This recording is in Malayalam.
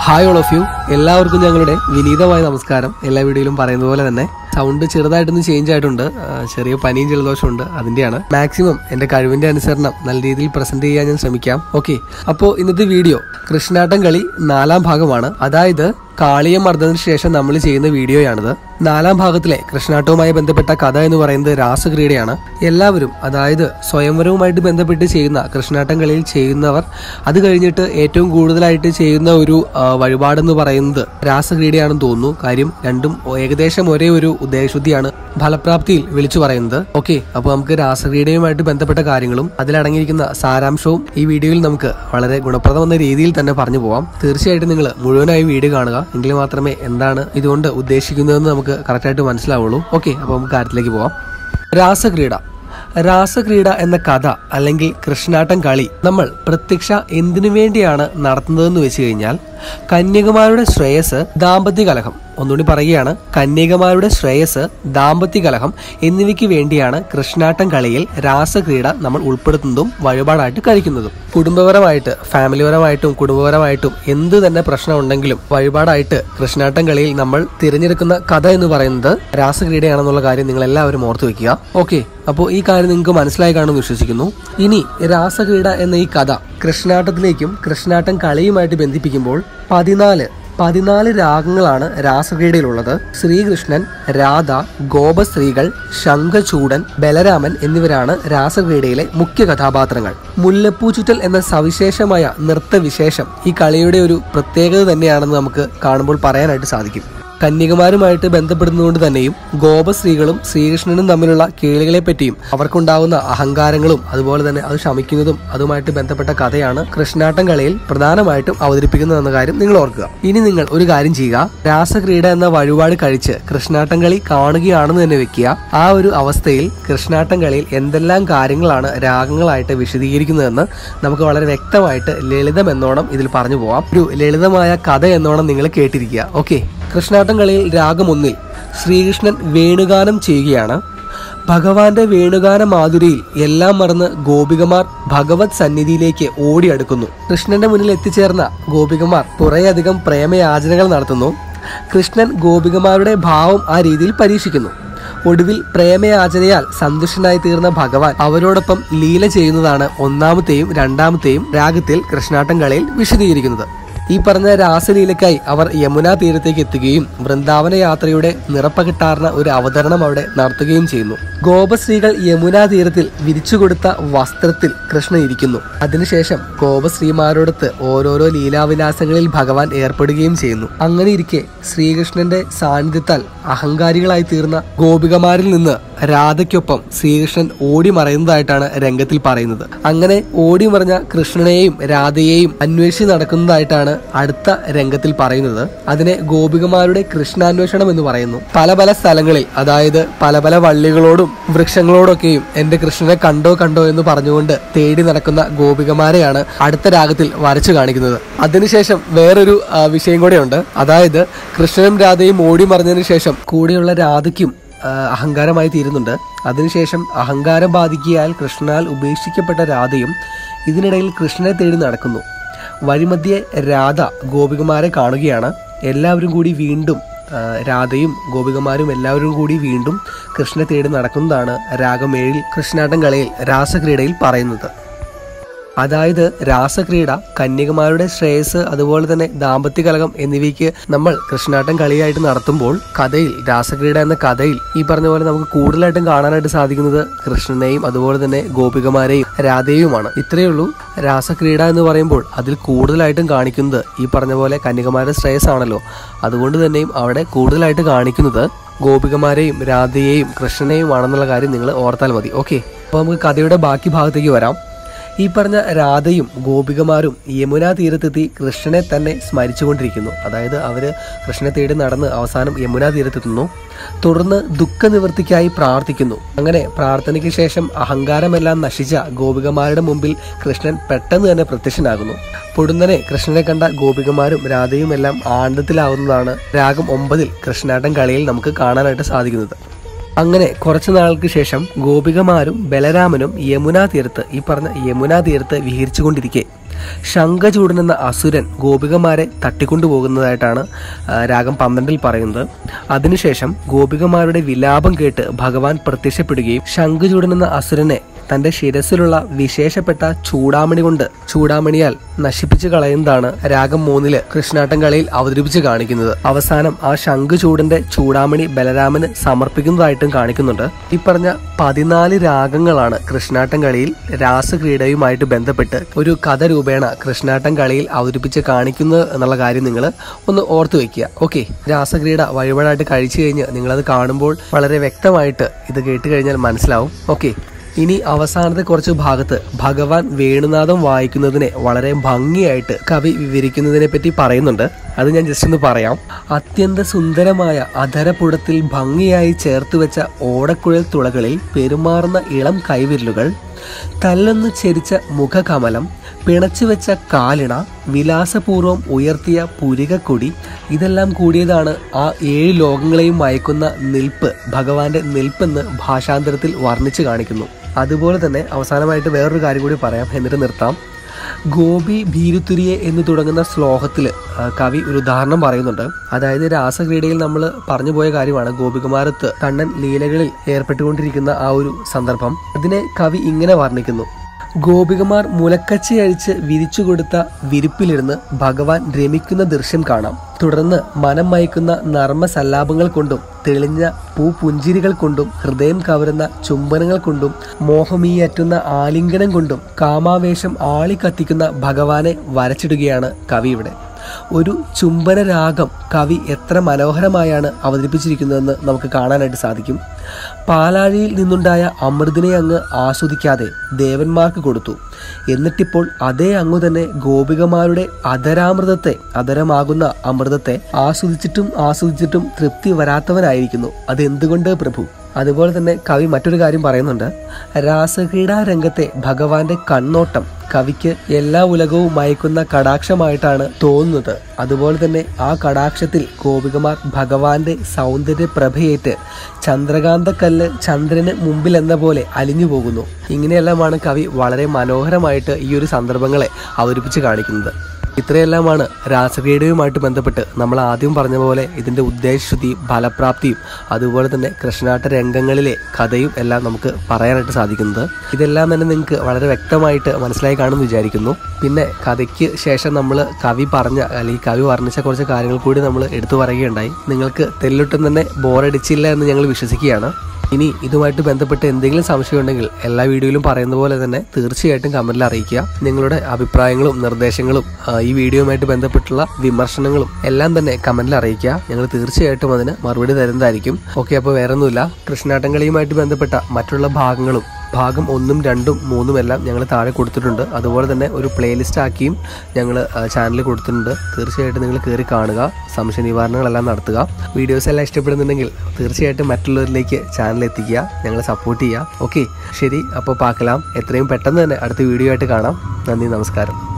ഹായ് ഓൾ ഓഫ് യു എല്ലാവർക്കും ഞങ്ങളുടെ വിനീതമായ നമസ്കാരം എല്ലാ വീഡിയോയിലും പറയുന്ന പോലെ തന്നെ സൗണ്ട് ചെറുതായിട്ടൊന്ന് ചേഞ്ച് ആയിട്ടുണ്ട് ആ, ചെറിയ പനിയും ജലദോഷമുണ്ട് അതിന്റെയാണ് മാക്സിമം എന്റെ കഴിവിന്റെ അനുസരണം നല്ല രീതിയിൽ പ്രസന്റ് ചെയ്യാൻ ഞാൻ ശ്രമിക്കാം ഓക്കെ അപ്പോൾ ഇന്നത്തെ വീഡിയോ കൃഷ്ണാട്ടം കളി നാലാം ഭാഗമാണ് അതായത് കാളിയ മർദ്ദനത്തിന് ശേഷം നമ്മൾ ചെയ്യുന്ന വീഡിയോയാണിത് നാലാം ഭാഗത്തിലെ കൃഷ്ണാട്ടവുമായി ബന്ധപ്പെട്ട കഥ എന്ന് പറയുന്നത് രാസക്രീഡയാണ് എല്ലാവരും അതായത് സ്വയംവരവുമായിട്ട് ബന്ധപ്പെട്ട് ചെയ്യുന്ന കൃഷ്ണാട്ടം കളിയിൽ ചെയ്യുന്നവർ അത് കഴിഞ്ഞിട്ട് ഏറ്റവും കൂടുതലായിട്ട് ചെയ്യുന്ന ഒരു ആ, വഴിപാടെന്ന് പറയുന്നത് രാസക്രീഡയാണെന്ന് തോന്നുന്നു കാര്യം രണ്ടും ഏകദേശം ഒരേ ഒരു ഉദ്ദേശശുദ്ധിയാണ് ഫലപ്രാപ്തിയിൽ വിളിച്ചു പറയുന്നത് ഓക്കെ അപ്പോൾ നമുക്ക് രാസക്രീഡയുമായിട്ട് ബന്ധപ്പെട്ട കാര്യങ്ങളും അതിലടങ്ങിയിരിക്കുന്ന സാരാംശവും ഈ വീഡിയോയിൽ നമുക്ക് വളരെ ഗുണപ്രദമെന്ന രീതിയിൽ തന്നെ പറഞ്ഞു പോവാം തീർച്ചയായിട്ടും നിങ്ങൾ മുഴുവനായി വീഡിയോ കാണുക എങ്കിൽ മാത്രമേ എന്താണ് ഇതുകൊണ്ട് ഉദ്ദേശിക്കുന്നതെന്ന് നമുക്ക് കറക്റ്റായിട്ട് മനസ്സിലാവുള്ളൂ ഓക്കെ അപ്പോൾ നമുക്ക് കാര്യത്തിലേക്ക് പോവാം രാസക്രീഡ രാസക്രീഡ എന്ന കഥ അല്ലെങ്കിൽ കൃഷ്ണാട്ടം കളി നമ്മൾ പ്രത്യക്ഷ എന്തിനു വേണ്ടിയാണ് നടത്തുന്നതെന്ന് വെച്ച് കഴിഞ്ഞാൽ കന്യകമാരുടെ ശ്രേയസ് ദാമ്പത്യ കലഹം ഒന്നുകൂടി പറയുകയാണ് കന്യകമാരുടെ ശ്രേയസ് ദാമ്പത്യ കലഹം എന്നിവയ്ക്ക് വേണ്ടിയാണ് കൃഷ്ണാട്ടം കളിയിൽ രാസക്രീഡ നമ്മൾ ഉൾപ്പെടുത്തുന്നതും വഴിപാടായിട്ട് കഴിക്കുന്നതും കുടുംബപരമായിട്ട് ഫാമിലിപരമായിട്ടും കുടുംബപരമായിട്ടും എന്ത് തന്നെ പ്രശ്നം ഉണ്ടെങ്കിലും വഴിപാടായിട്ട് കൃഷ്ണാട്ടം കളിയിൽ നമ്മൾ തിരഞ്ഞെടുക്കുന്ന കഥ എന്ന് പറയുന്നത് രാസക്രീഡയാണെന്നുള്ള കാര്യം നിങ്ങൾ എല്ലാവരും ഓർത്തു വെക്കുക ഓക്കെ അപ്പോൾ ഈ കാര്യം നിങ്ങൾക്ക് മനസ്സിലായി കാണുമെന്ന് വിശ്വസിക്കുന്നു ഇനി രാസക്രീഡ എന്ന ഈ കഥ കൃഷ്ണാട്ടത്തിലേക്കും കൃഷ്ണാട്ടം കളിയുമായിട്ട് ബന്ധിപ്പിക്കുമ്പോൾ പതിനാല് പതിനാല് രാഗങ്ങളാണ് രാസക്രീഡയിലുള്ളത് ശ്രീകൃഷ്ണൻ രാധ ഗോപസ്ത്രീകൾ ശംഖചൂടൻ ബലരാമൻ എന്നിവരാണ് രാസക്രീഡയിലെ മുഖ്യ കഥാപാത്രങ്ങൾ മുല്ലപ്പൂ ചുറ്റൽ എന്ന സവിശേഷമായ നൃത്തവിശേഷം ഈ കളിയുടെ ഒരു പ്രത്യേകത തന്നെയാണെന്ന് നമുക്ക് കാണുമ്പോൾ പറയാനായിട്ട് സാധിക്കും കന്യകമാരുമായിട്ട് ബന്ധപ്പെടുന്നതുകൊണ്ട് തന്നെയും ഗോപസ്ത്രീകളും ശ്രീകൃഷ്ണനും തമ്മിലുള്ള കേളികളെ പറ്റിയും അവർക്കുണ്ടാവുന്ന അഹങ്കാരങ്ങളും അതുപോലെ തന്നെ അത് ശമിക്കുന്നതും അതുമായിട്ട് ബന്ധപ്പെട്ട കഥയാണ് കൃഷ്ണാട്ടം കളിയിൽ പ്രധാനമായിട്ടും അവതരിപ്പിക്കുന്നത് എന്ന കാര്യം നിങ്ങൾ ഓർക്കുക ഇനി നിങ്ങൾ ഒരു കാര്യം ചെയ്യുക രാസക്രീഡ എന്ന വഴിപാട് കഴിച്ച് കൃഷ്ണാട്ടം കളി കാണുകയാണെന്ന് തന്നെ വെക്കുക ആ ഒരു അവസ്ഥയിൽ കൃഷ്ണാട്ടം കളിയിൽ എന്തെല്ലാം കാര്യങ്ങളാണ് രാഗങ്ങളായിട്ട് വിശദീകരിക്കുന്നതെന്ന് നമുക്ക് വളരെ വ്യക്തമായിട്ട് ലളിതം എന്നോണം ഇതിൽ പറഞ്ഞു പോവാം ഒരു ലളിതമായ കഥ എന്നോണം നിങ്ങൾ കേട്ടിരിക്കുക ഓക്കെ കൃഷ്ണാട്ടം കളിയിൽ രാഗം ഒന്നിൽ ശ്രീകൃഷ്ണൻ വേണുഗാനം ചെയ്യുകയാണ് ഭഗവാന്റെ വേണുഗാന മാധുരിയിൽ എല്ലാം മറന്ന് ഗോപികമാർ ഭഗവത് സന്നിധിയിലേക്ക് ഓടിയടുക്കുന്നു കൃഷ്ണന്റെ മുന്നിൽ എത്തിച്ചേർന്ന ഗോപികമാർ കുറേയധികം പ്രേമയാചനകൾ നടത്തുന്നു കൃഷ്ണൻ ഗോപികമാരുടെ ഭാവം ആ രീതിയിൽ പരീക്ഷിക്കുന്നു ഒടുവിൽ പ്രേമയാചനയാൽ സന്തുഷ്ടനായി തീർന്ന ഭഗവാൻ അവരോടൊപ്പം ലീല ചെയ്യുന്നതാണ് ഒന്നാമത്തെയും രണ്ടാമത്തെയും രാഗത്തിൽ കൃഷ്ണാട്ടം കളിയിൽ വിശദീകരിക്കുന്നത് ഈ പറഞ്ഞ രാസലീലയ്ക്കായി അവർ യമുനാ തീരത്തേക്ക് എത്തുകയും വൃന്ദാവന യാത്രയുടെ നിറപ്പകിട്ടാർന്ന ഒരു അവതരണം അവിടെ നടത്തുകയും ചെയ്യുന്നു ഗോപശ്രീകൾ യമുനാ തീരത്തിൽ വിരിച്ചുകൊടുത്ത വസ്ത്രത്തിൽ കൃഷ്ണൻ ഇരിക്കുന്നു അതിനുശേഷം ഗോപശ്രീമാരോടൊത്ത് ഓരോരോ ലീലാവിലാസങ്ങളിൽ ഭഗവാൻ ഏർപ്പെടുകയും ചെയ്യുന്നു അങ്ങനെ ഇരിക്കെ ശ്രീകൃഷ്ണന്റെ സാന്നിധ്യത്താൽ അഹങ്കാരികളായി തീർന്ന ഗോപികമാരിൽ നിന്ന് രാധയ്ക്കൊപ്പം ശ്രീകൃഷ്ണൻ ഓടി മറയുന്നതായിട്ടാണ് രംഗത്തിൽ പറയുന്നത് അങ്ങനെ ഓടി മറഞ്ഞ കൃഷ്ണനെയും രാധയെയും അന്വേഷിച്ച് നടക്കുന്നതായിട്ടാണ് അടുത്ത രംഗത്തിൽ പറയുന്നത് അതിനെ ഗോപികമാരുടെ കൃഷ്ണാന്വേഷണം എന്ന് പറയുന്നു പല പല സ്ഥലങ്ങളിൽ അതായത് പല പല വള്ളികളോടും വൃക്ഷങ്ങളോടൊക്കെയും എന്റെ കൃഷ്ണനെ കണ്ടോ കണ്ടോ എന്ന് പറഞ്ഞുകൊണ്ട് തേടി നടക്കുന്ന ഗോപികമാരെയാണ് അടുത്ത രാഗത്തിൽ വരച്ചു കാണിക്കുന്നത് അതിനുശേഷം വേറൊരു ആ, വിഷയം കൂടെയുണ്ട് അതായത് കൃഷ്ണനും രാധയും ഓടി മറിഞ്ഞതിന് ശേഷം കൂടെയുള്ള രാധയ്ക്കും ആ, അഹങ്കാരമായി തീരുന്നുണ്ട് അതിനുശേഷം അഹങ്കാരം ബാധിക്കിയാൽ കൃഷ്ണനാൽ ഉപേക്ഷിക്കപ്പെട്ട രാധയും ഇതിനിടയിൽ കൃഷ്ണനെ തേടി നടക്കുന്നു വഴിമധ്യേ രാധ ഗോപികമാരെ കാണുകയാണ് എല്ലാവരും കൂടി വീണ്ടും ആ, രാധയും ഗോപികമാരും എല്ലാവരും കൂടി വീണ്ടും കൃഷ്ണനെ തേടി നടക്കുന്നതാണ് രാഗം ഏഴിൽ കൃഷ്ണാട്ടം കളിയിൽ രാസക്രീഡയിൽ പറയുന്നത് അതായത് രാസക്രീഡ കന്യകമാരുടെ ശ്രേയസ് അതുപോലെ തന്നെ ദാമ്പത്യ കലകം എന്നിവയ്ക്ക് നമ്മൾ കൃഷ്ണാട്ടം കളിയായിട്ട് നടത്തുമ്പോൾ കഥയിൽ രാസക്രീഡ എന്ന കഥയിൽ ഈ പറഞ്ഞ പോലെ നമുക്ക് കൂടുതലായിട്ടും കാണാനായിട്ട് സാധിക്കുന്നത് കൃഷ്ണനെയും അതുപോലെ തന്നെ ഗോപികമാരെയും രാധയുമാണ് ഇത്രയേ ഉള്ളൂ രാസക്രീഡ എന്ന് പറയുമ്പോൾ അതിൽ കൂടുതലായിട്ടും കാണിക്കുന്നത് ഈ പറഞ്ഞ പോലെ കന്യകമാരുടെ ശ്രേയസ് ആണല്ലോ അതുകൊണ്ട് തന്നെയും അവിടെ കൂടുതലായിട്ട് കാണിക്കുന്നത് ഗോപികമാരെയും രാധയെയും കൃഷ്ണനെയും ആണെന്നുള്ള കാര്യം നിങ്ങൾ ഓർത്താൽ മതി ഓക്കെ അപ്പോൾ നമുക്ക് കഥയുടെ ബാക്കി ഭാഗത്തേക്ക് വരാം ഈ പറഞ്ഞ രാധയും ഗോപികമാരും യമുനാ തീരത്തെത്തി കൃഷ്ണനെ തന്നെ സ്മരിച്ചുകൊണ്ടിരിക്കുന്നു അതായത് അവര് കൃഷ്ണനെ തേടി നടന്ന് അവസാനം യമുനാ തീരത്തെത്തുന്നു തുടർന്ന് ദുഃഖനിവൃത്തിക്കായി പ്രാർത്ഥിക്കുന്നു അങ്ങനെ പ്രാർത്ഥനയ്ക്ക് ശേഷം അഹങ്കാരമെല്ലാം നശിച്ച ഗോപികമാരുടെ മുമ്പിൽ കൃഷ്ണൻ പെട്ടെന്ന് തന്നെ പ്രത്യക്ഷനാകുന്നു പൊടുന്നനെ കൃഷ്ണനെ കണ്ട ഗോപികമാരും രാധയും എല്ലാം ആനന്ദത്തിലാവുന്നതാണ് രാഗം ഒമ്പതിൽ കൃഷ്ണാട്ടം കളിയിൽ നമുക്ക് കാണാനായിട്ട് സാധിക്കുന്നത് അങ്ങനെ കുറച്ചു നാൾക്ക് ശേഷം ഗോപികമാരും ബലരാമനും യമുനാ തീരത്ത് ഈ പറഞ്ഞ യമുനാ തീരത്ത് വിഹരിച്ചുകൊണ്ടിരിക്കെ ശംഖചൂടൻ എന്ന അസുരൻ ഗോപികമാരെ തട്ടിക്കൊണ്ടുപോകുന്നതായിട്ടാണ് ആ, രാഗം പന്ത്രണ്ടിൽ പറയുന്നത് അതിനുശേഷം ഗോപികമാരുടെ വിലാപം കേട്ട് ഭഗവാൻ പ്രത്യക്ഷപ്പെടുകയും ശംഖചൂടൻ എന്ന അസുരനെ തന്റെ ശിരസിലുള്ള വിശേഷപ്പെട്ട ചൂടാമണി കൊണ്ട് ചൂടാമണിയാൽ നശിപ്പിച്ചു കളയുന്നതാണ് രാഗം മൂന്നില് കൃഷ്ണാട്ടം കളിയിൽ അവതരിപ്പിച്ച് കാണിക്കുന്നത് അവസാനം ആ ശംഖുചൂടന്റെ ചൂടാമണി ബലരാമന് സമർപ്പിക്കുന്നതായിട്ടും കാണിക്കുന്നുണ്ട് ഈ പറഞ്ഞ പതിനാല് രാഗങ്ങളാണ് കൃഷ്ണാട്ടം കളിയിൽ രാസക്രീഡയുമായിട്ട് ബന്ധപ്പെട്ട് ഒരു കഥ രൂപേണ കൃഷ്ണാട്ടം കളിയിൽ അവതരിപ്പിച്ച് കാണിക്കുന്നത് എന്നുള്ള കാര്യം നിങ്ങൾ ഒന്ന് ഓർത്തു വെക്കുക ഓക്കെ രാസക്രീഡ വഴിപാടായിട്ട് കഴിച്ചു കഴിഞ്ഞ് നിങ്ങളത് കാണുമ്പോൾ വളരെ വ്യക്തമായിട്ട് ഇത് കേട്ട് കഴിഞ്ഞാൽ മനസ്സിലാവും ഓക്കെ ഇനി അവസാനത്തെ കുറച്ച് ഭാഗത്ത് ഭഗവാൻ വേണുനാഥം വായിക്കുന്നതിനെ വളരെ ഭംഗിയായിട്ട് കവി വിവരിക്കുന്നതിനെ പറ്റി പറയുന്നുണ്ട് അത് ഞാൻ ജസ്റ്റ് ഒന്ന് പറയാം അത്യന്ത സുന്ദരമായ അധരപുടത്തിൽ ഭംഗിയായി ചേർത്ത് വെച്ച ഓടക്കുഴൽ തുളകളിൽ പെരുമാറുന്ന ഇളം കൈവിരലുകൾ തല്ലൊന്ന് ചെരിച്ച മുഖകമലം പിണച്ചു വെച്ച കാലിണ വിലാസപൂർവം ഉയർത്തിയ പുരികക്കൊടി ഇതെല്ലാം കൂടിയതാണ് ആ ഏഴ് ലോകങ്ങളെയും മയക്കുന്ന നിൽപ്പ് ഭഗവാന്റെ നിൽപ്പെന്ന് ഭാഷാന്തരത്തിൽ വർണ്ണിച്ചു കാണിക്കുന്നു അതുപോലെ തന്നെ അവസാനമായിട്ട് വേറൊരു കാര്യം കൂടി പറയാം എന്നിട്ട് നിർത്താം ഗോപി ഭീരുത്തുരിയെ എന്ന് തുടങ്ങുന്ന ശ്ലോകത്തിൽ കവി ഒരു ഉദാഹരണം പറയുന്നുണ്ട് അതായത് രാസക്രീഡയിൽ നമ്മൾ പറഞ്ഞു പോയ കാര്യമാണ് ഗോപികുമാരത്ത് കണ്ണൻ ലീലകളിൽ ഏർപ്പെട്ടുകൊണ്ടിരിക്കുന്ന ആ ഒരു സന്ദർഭം അതിനെ കവി ഇങ്ങനെ വർണ്ണിക്കുന്നു ഗോപികമാർ മുലക്കച്ചി അഴിച്ച് വിരിച്ചു കൊടുത്ത വിരിപ്പിലിരുന്ന് ഭഗവാൻ രമിക്കുന്ന ദൃശ്യം കാണാം തുടർന്ന് മനം മയക്കുന്ന നർമ്മ സല്ലാപങ്ങൾ കൊണ്ടും തെളിഞ്ഞ പൂപുഞ്ചിരികൾ കൊണ്ടും ഹൃദയം കവരുന്ന ചുംബനങ്ങൾ കൊണ്ടും മോഹമീയറ്റുന്ന ആലിംഗനം കൊണ്ടും കാമാവേശം ആളിക്കത്തിക്കുന്ന ഭഗവാനെ വരച്ചിടുകയാണ് കവി ഇവിടെ ഒരു ചുംബന രാഗം കവി എത്ര മനോഹരമായാണ് അവതരിപ്പിച്ചിരിക്കുന്നതെന്ന് നമുക്ക് കാണാനായിട്ട് സാധിക്കും പാലാഴിയിൽ നിന്നുണ്ടായ അമൃതിനെ അങ്ങ് ആസ്വദിക്കാതെ ദേവന്മാർക്ക് കൊടുത്തു എന്നിട്ടിപ്പോൾ അതേ അങ്ങു തന്നെ ഗോപികമാരുടെ അധരാമൃതത്തെ അധരമാകുന്ന അമൃതത്തെ ആസ്വദിച്ചിട്ടും ആസ്വദിച്ചിട്ടും തൃപ്തി വരാത്തവനായിരിക്കുന്നു അതെന്തുകൊണ്ട് പ്രഭു അതുപോലെ തന്നെ കവി മറ്റൊരു കാര്യം പറയുന്നുണ്ട് രാസക്രീഡാ രംഗത്തെ ഭഗവാന്റെ കണ്ണോട്ടം കവിക്ക് എല്ലാ ഉലകവും മയക്കുന്ന കടാക്ഷമായിട്ടാണ് തോന്നുന്നത് അതുപോലെ തന്നെ ആ കടാക്ഷത്തിൽ ഗോപികമാർ ഭഗവാന്റെ സൗന്ദര്യ പ്രഭയേറ്റ് ചന്ദ്രകാന്തക്കല്ല് ചന്ദ്രന് മുമ്പിൽ എന്ന പോലെ അലിഞ്ഞു പോകുന്നു ഇങ്ങനെയെല്ലാമാണ് കവി വളരെ മനോഹരമായിട്ട് ഈ ഒരു സന്ദർഭങ്ങളെ അവതരിപ്പിച്ച് കാണിക്കുന്നത് ഇത്രയെല്ലാമാണ് രാസക്രീഡയുമായിട്ട് ബന്ധപ്പെട്ട് നമ്മൾ ആദ്യം പറഞ്ഞ പോലെ ഇതിന്റെ ഉദ്ദേശശുദ്ധിയും ഫലപ്രാപ്തിയും അതുപോലെ തന്നെ കൃഷ്ണാട്ട രംഗങ്ങളിലെ കഥയും എല്ലാം നമുക്ക് പറയാനായിട്ട് സാധിക്കുന്നത് ഇതെല്ലാം തന്നെ നിങ്ങൾക്ക് വളരെ വ്യക്തമായിട്ട് മനസ്സിലായി കാണുമെന്ന് വിചാരിക്കുന്നു പിന്നെ കഥയ്ക്ക് ശേഷം നമ്മൾ കവി പറഞ്ഞ അല്ലെങ്കിൽ കവി വർണ്ണിച്ച കുറച്ച് കാര്യങ്ങൾ കൂടി നമ്മൾ എടുത്തു പറയുകയുണ്ടായി നിങ്ങൾക്ക് തെല്ലൊട്ടും തന്നെ ബോറടിച്ചില്ല എന്ന് ഞങ്ങൾ വിശ്വസിക്കുകയാണ് ഇനി ഇതുമായിട്ട് ബന്ധപ്പെട്ട് എന്തെങ്കിലും സംശയം ഉണ്ടെങ്കിൽ എല്ലാ വീഡിയോയിലും പറയുന്ന പോലെ തന്നെ തീർച്ചയായിട്ടും കമന്റിൽ അറിയിക്കുക നിങ്ങളുടെ അഭിപ്രായങ്ങളും നിർദ്ദേശങ്ങളും ആ, ഈ വീഡിയോയുമായിട്ട് ബന്ധപ്പെട്ടുള്ള വിമർശനങ്ങളും എല്ലാം തന്നെ കമന്റിൽ അറിയിക്കുക ഞങ്ങൾ തീർച്ചയായിട്ടും അതിന് മറുപടി തരുന്നതായിരിക്കും ഓക്കെ അപ്പോൾ വേറെ ഒന്നുമില്ല കൃഷ്ണാട്ടംകളിയുമായിട്ട് ബന്ധപ്പെട്ട മറ്റുള്ള ഭാഗങ്ങളും ഭാഗം ഒന്നും രണ്ടും മൂന്നും എല്ലാം ഞങ്ങൾ താഴെ കൊടുത്തിട്ടുണ്ട് അതുപോലെ തന്നെ ഒരു പ്ലേലിസ്റ്റ് ആക്കിയും ഞങ്ങൾ ചാനലിൽ കൊടുത്തിട്ടുണ്ട് തീർച്ചയായിട്ടും നിങ്ങൾ കയറി കാണുക സംശയ നിവാരണങ്ങളെല്ലാം നടത്തുക വീഡിയോസ് എല്ലാം ഇഷ്ടപ്പെടുന്നുണ്ടെങ്കിൽ തീർച്ചയായിട്ടും മറ്റുള്ളവരിലേക്ക് ചാനൽ എത്തിക്കുക ഞങ്ങളെ സപ്പോർട്ട് ചെയ്യുക ഓക്കെ ശരി അപ്പോൾ പാക്കലാം എത്രയും പെട്ടെന്ന് തന്നെ അടുത്ത വീഡിയോ ആയിട്ട് കാണാം നന്ദി നമസ്കാരം